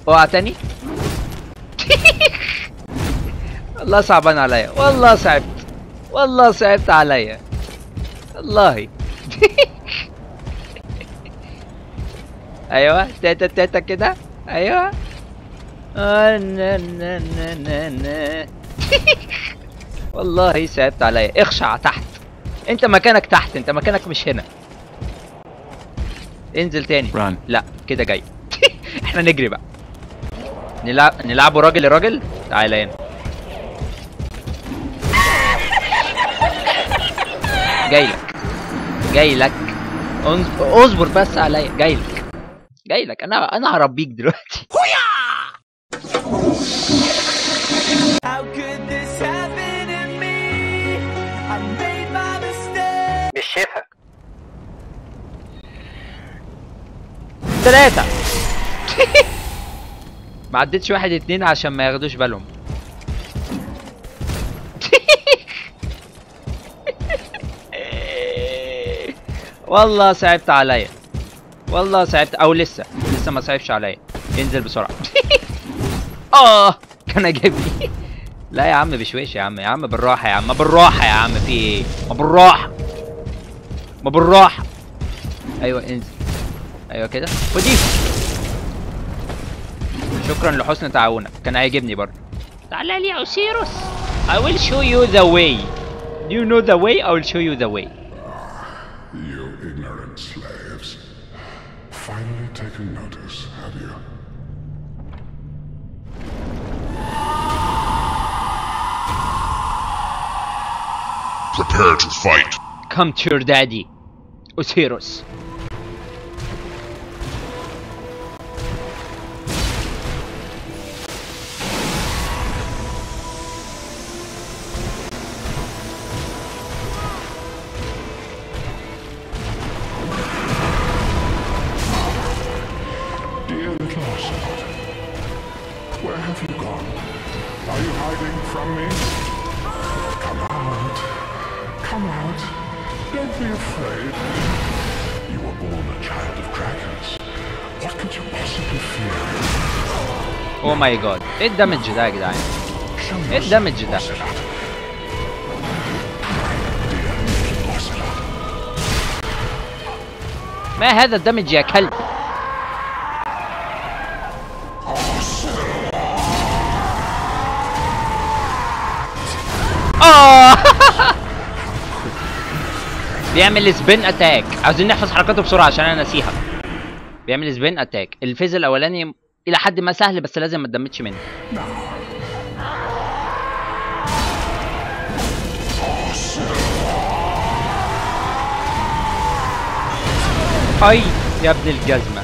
اوعى تاني والله صعبان عليا والله صعبت والله صعبت عليا والله ايوه تاتا تاتا كده ايوه آه، نا- نا- نا- نا- نا. والله صعبت عليا اخشع تحت انت مكانك تحت انت مكانك مش هنا انزل تاني Run. لا كده جاي احنا نجري بقى نلعب نلعبوا راجل لراجل تعالى هنا جاي لك جاي لك انز- اصبر بس عليا جاي لك جاي لك انا انا هربيك دلوقتي How could this happen to me? I made my mistake. مش شايفها ثلاثة ما عدتش واحد اتنين عشان ما ياخدوش بالهم والله صعبت عليا والله صعبت او لسه لسه ما صعبش عليا انزل بسرعة اه كان جايبني لا يا عم بشويش يا عم يا عم بالراحة يا عم ما بالراحة يا عم في ايه ما بالراحة ما بالراحة ايوه انزل ايوه كده ودي شكرا لحسن تعاونك كان هيعجبني برضه تعالى لي يا اوسيروس I will show you the way Do you know the way? I will show you the way You ignorant slaves. Finally taken notice, have you? Prepare to fight. Come to your daddy Osiris Dear little Ocelot, where have you gone? Are you hiding from me? Come out. Come out. Don't be afraid. You were born a child of dragons. What could you possibly fear? او ماي جاد ايه الدمج ده يا جدعان Show ايه yourself, الدمج ده Ocelot. Dear little Ocelot. ما هذا الدمج يا كلب آه بيعمل سبين اتاك عاوزين نحفظ حركاته بسرعه عشان انا ناسيها بيعمل سبين اتاك الفيز الاولاني الى حد ما سهل بس لازم ما تدمتش منه اي يا ابن الجزمه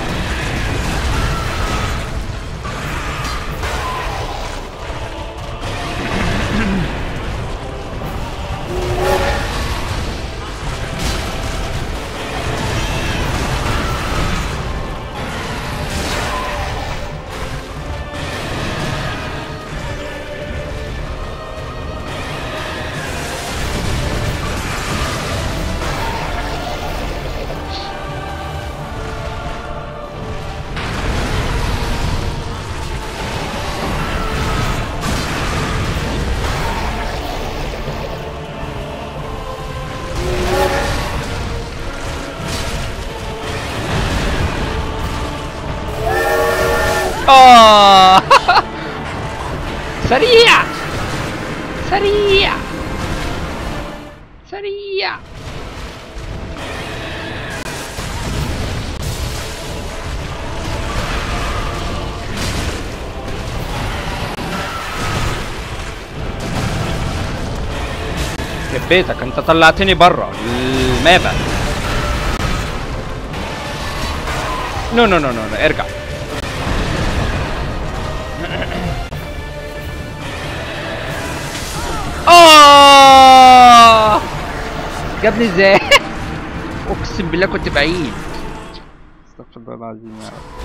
آه سريع سريع سريع يخرب بيتك انت طلعتني بره المابا نو نو نو نو نو، ارجع آه جابني ازاي؟ اقسم بالله كنت بعيد استغفر الله العظيم يا رب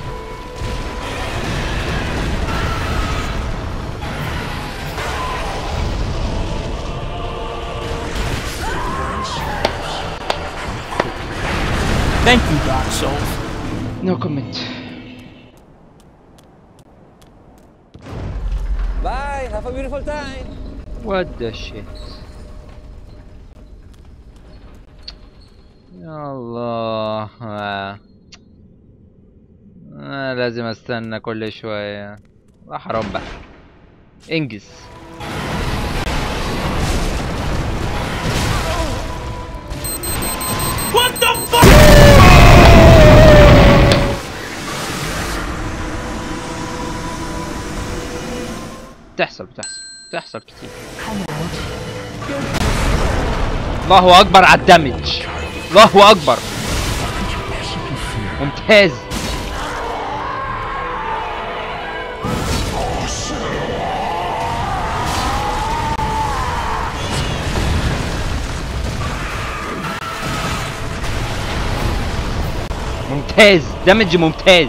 Thank you, Dark Souls. نو كومنت have a beautiful time. What the shit يا الله آه. آه لازم استنى كل شوية آه، حرام بقى انجز بتحصل بتحصل بتحصل كتير الله اكبر على الدمج الله اكبر ممتاز ممتاز دمج ممتاز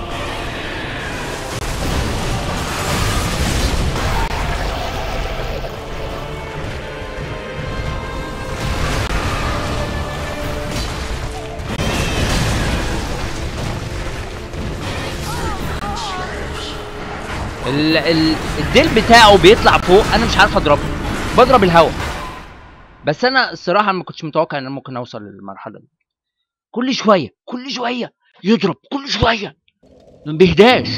ال ال الديل بتاعه بيطلع فوق انا مش عارف اضربه بضرب الهوا بس انا الصراحه ما كنتش متوقع ان انا ممكن اوصل للمرحله دي كل شويه كل شويه يضرب كل شويه ما بيهداش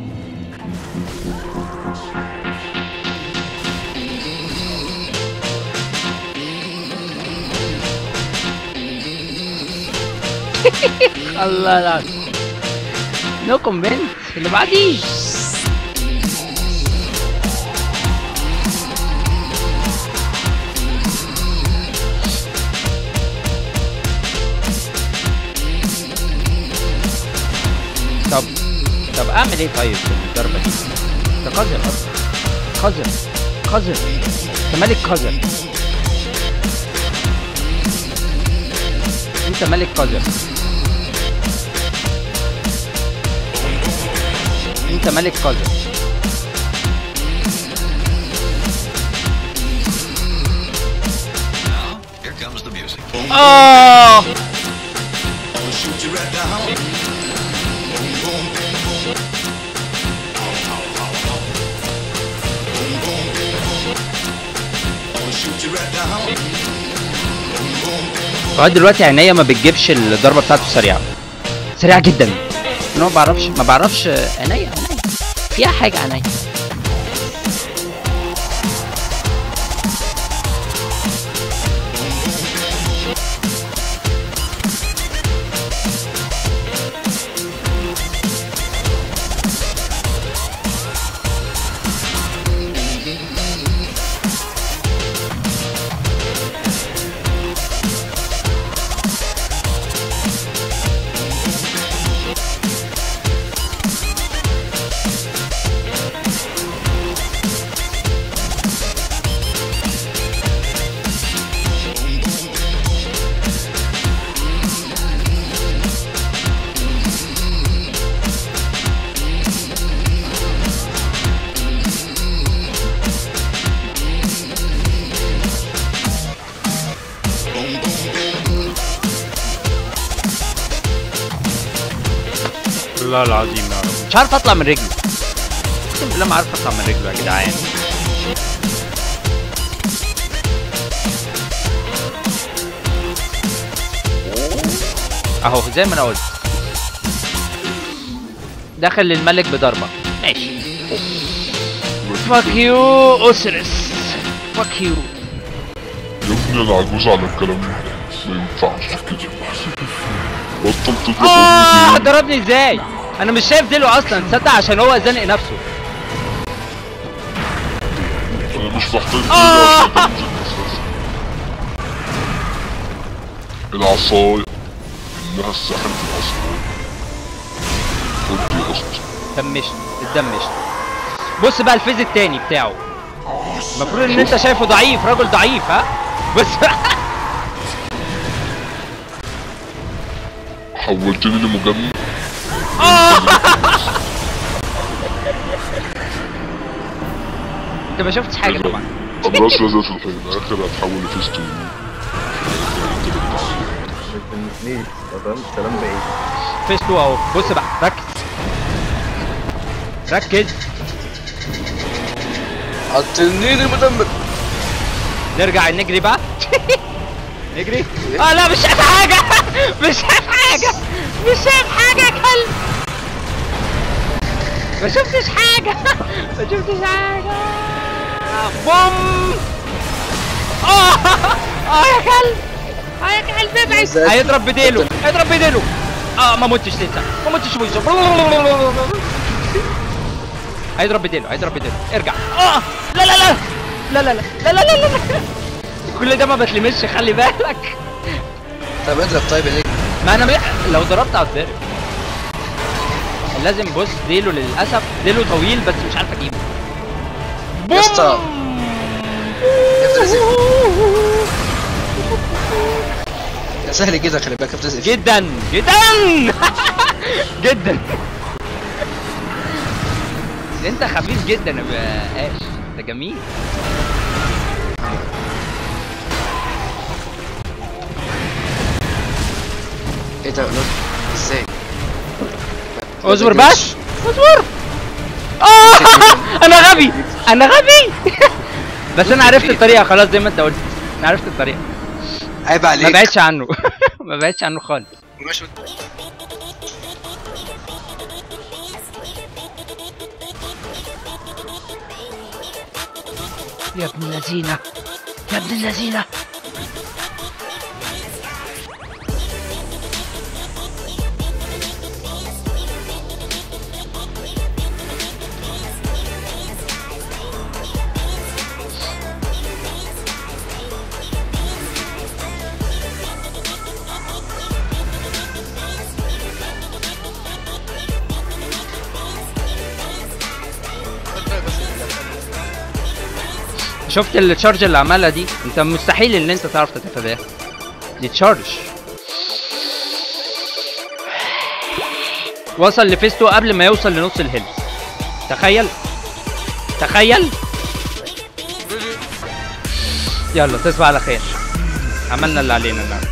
الله لا نو كومنت اللي بعديه طب طب اعمل ايه طيب في الضربه دي؟ ده قذر اصلا قذر قذر انت ملك قذر انت ملك قذر انت ملك قذر Here comes the music. اه Shoot you right down. Boom, boom, boom, boom. Boom, boom, boom, boom. I'll shoot you right down. Boom, boom, boom. لغايه دلوقتي عينيا ما بتجيبش الضربه بتاعته سريعه سريعه جدا انا ما بعرفش ما بعرفش عينيا عينيا فيها حاجه عينيا والله العظيم يا رب مش عارف اطلع من رجله اقسم بالله ما عارف اطلع من رجله يا جدعان اهو زي ما انا قلت دخل للملك بضربه ماشي فاك يو اوسرس فاك يو يا ابني انا عجوز على الكلام ده ما ينفعش كده بطل تضرب اه أمي ضربني ازاي انا مش شايف ديله اصلا تصدق عشان هو زنق نفسه انا مش محتاج ديل آه. عشان انزل اساسا العصاية انها سحرت العصاية خد يا اسطى دمشت اتدمشت بص بقى الفيز التاني بتاعه المفروض ان انت شايفه ضعيف راجل ضعيف ها بس حولتني لمجنن انت ما شفتش حاجه طبعا الراس لازم في الحين اخر هتحول لفيستو ليه؟ تمام كلام بعيد فيز 2 اهو بص بقى ركز ركز التنين المدمر نرجع نجري بقى نجري اه لا مش شايف حاجة مش شايف حاجة مش شايف حاجة يا كلب ما شفتش حاجة ما شفتش حاجة بوم اه اه يا كلب اه يا كلب ابعد إزاي؟ هيضرب بديله هيضرب بديله اه ما متش لسه ما متش بويسو هيضرب بديله هيضرب بديله ارجع اه لا لا لا لا لا لا لا لا لا لا كل ده ما بتلمسش خلي بالك طب اضرب طيب ليه ما انا بي... لو ضربت هتضرب لازم بص ديله للاسف ديله طويل بس مش عارف اجيبه يا اسطى يا سهل كده خلي بالك بتزقف جدا جدا جدا انت خفيف جدا يا باشا انت جميل ايه ده لو- ازاي اصبر بس اصبر آه انا غبي انا غبي بس انا عرفت الطريقه خلاص زي ما انت قلت انا عرفت الطريقه عيب ما عليك بعدش عنه ما بعدش عنه خالص مش يا ابن اللذينة يا ابن اللذينة شفت التشارج اللي عملها دي انت مستحيل ان انت تعرف تتفاداها دي تشارج وصل لفيستو قبل ما يوصل لنص الهيلز تخيل تخيل يلا تصبح على خير عملنا اللي علينا النهارده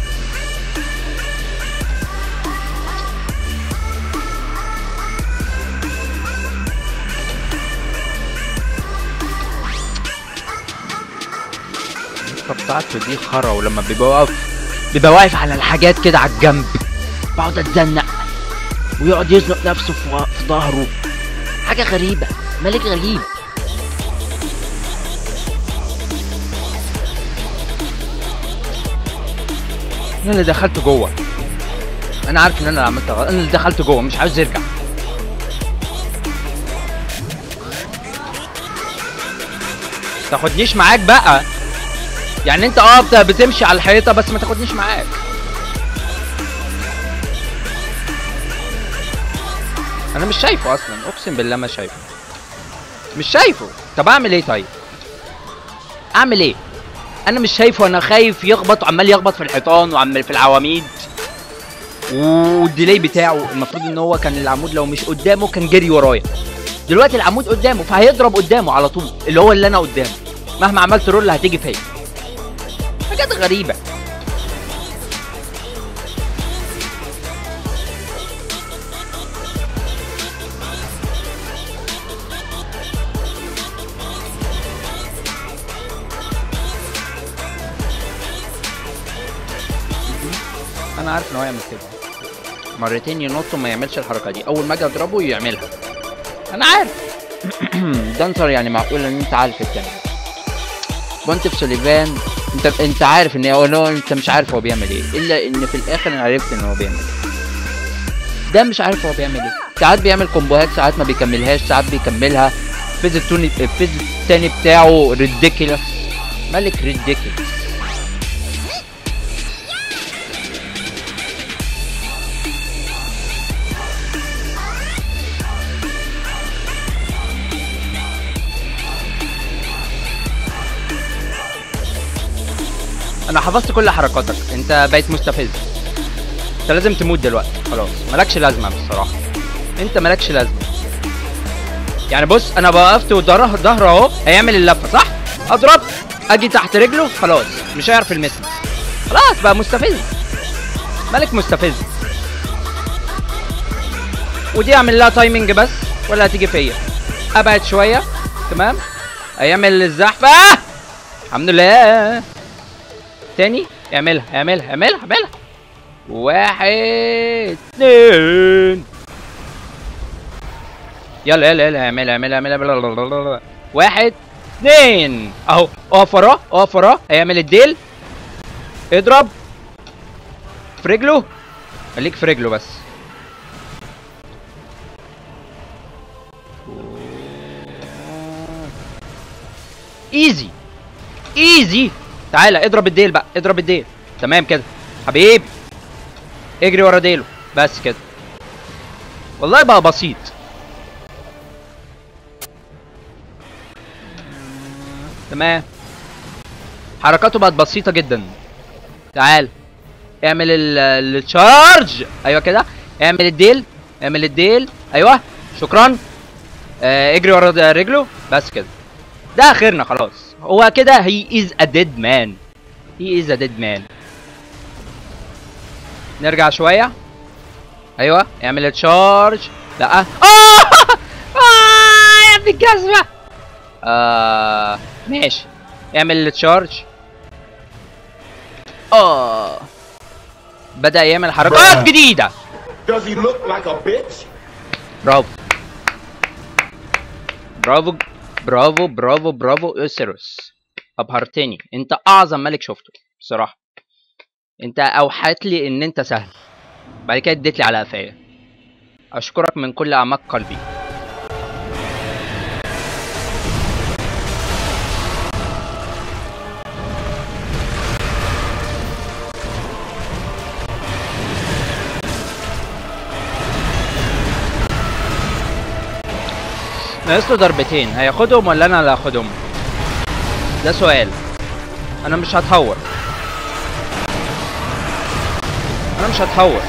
الخطة بتاعته دي خرا ولما بيبقى واقف بيبقى واقف على الحاجات كده على الجنب بقعد اتزنق ويقعد يزنق نفسه في وا- في ظهره حاجة غريبة ملك غريب انا اللي دخلت جوه انا عارف ان انا اللي عملت غلط انا اللي دخلت جوه مش عاوز يرجع تاخدنيش معاك بقى يعني انت اه بت- بتمشي على الحيطه بس ما تاخدنيش معاك انا مش شايفه اصلا اقسم بالله ما شايفه مش شايفه طب اعمل ايه طيب اعمل ايه انا مش شايفه انا خايف يخبط وعمال يخبط في الحيطان وعمال في العواميد والديلي بتاعه المفروض ان هو كان العمود لو مش قدامه كان جري ورايا دلوقتي العمود قدامه فهيضرب قدامه على طول اللي هو اللي انا قدامه مهما عملت رول هتيجي فيا حاجات غريبة انا عارف ان هو يعمل كده مرتين ينط وما يعملش الحركه دي اول ما اجي اضربه يعملها انا عارف دانسر يعني معقول ان انت عارف التاني بونتف سوليفان انت انت عارف ان هو لو انت مش عارف هو بيعمل ايه الا ان في الاخر انا عرفت ان هو بيعمل ايه ده مش عارف هو بيعمل ايه ساعات بيعمل كومبوهات ساعات ما بيكملهاش ساعات بيكملها الفيز التوني الفيز التاني بتاعه ريديكيلس ملك ريديكيلس انا حفظت كل حركاتك انت بقيت مستفز انت لازم تموت دلوقتي خلاص مالكش لازمه بصراحه انت مالكش لازمه يعني بص انا وقفت وظهره ظهره اهو هيعمل اللفه صح اضرب اجي تحت رجله خلاص مش هيعرف يلمسني خلاص بقى مستفز مالك مستفز ودي اعمل لها تايمنج بس ولا هتيجي فيا ابعد شويه تمام هيعمل الزحف آه! الحمد لله تاني اعملها اعملها اعملها اعملها واحد اتنين يلا يلا يلا اعملها اعملها اعملها اعملها. واحد اتنين اهو اقف وراه اقف وراه هيعمل الديل اضرب في رجله خليك في رجله بس ايزي ايزي تعالى اضرب الديل بقى اضرب الديل تمام كده حبيب اجري ورا ديله بس كده والله بقى بسيط تمام حركاته بقت بسيطة جدا تعال اعمل ال- التشارج ايوه كده اعمل الديل اعمل الديل ايوه شكرا آه اجري ورا ده- رجله بس كده ده اخرنا خلاص هو كده هي از ا ديد مان هي از ا ديد مان نرجع شويه ايوه اعمل التشارج لا اه آه، يا ابن الجزمه آه ماشي اعمل التشارج اه بدأ يعمل حركات جديدة Does he look like a bitch? برافو برافو برافو برافو برافو اوسيروس ابهرتني انت اعظم ملك شفته بصراحة انت اوحيت لي ان انت سهل بعد كده اديت لي على قفايا اشكرك من كل اعماق قلبي ناقص له ضربتين هياخدهم ولا انا اللي هاخدهم ده سؤال انا مش هتهور انا مش هتهور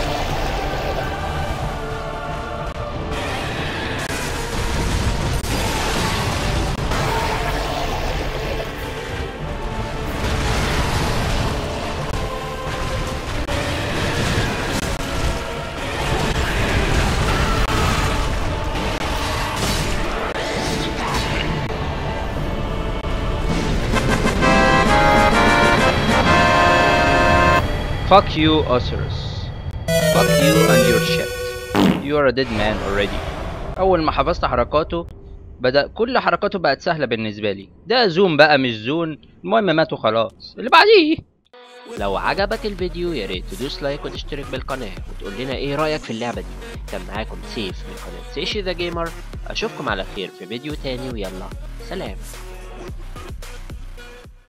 Fuck you, Osiris. Fuck you and your shit. You are a dead man already. أول ما حفظت حركاته بدأ كل حركاته بقت سهلة بالنسبة لي. ده زوم بقى مش زون. المهم ماتوا خلاص. اللي بعديه. لو عجبك الفيديو يا ريت تدوس لايك وتشترك بالقناة وتقول لنا ايه رأيك في اللعبة دي كان معاكم سيف من قناة سيشي ذا جيمر اشوفكم على خير في فيديو تاني ويلا سلام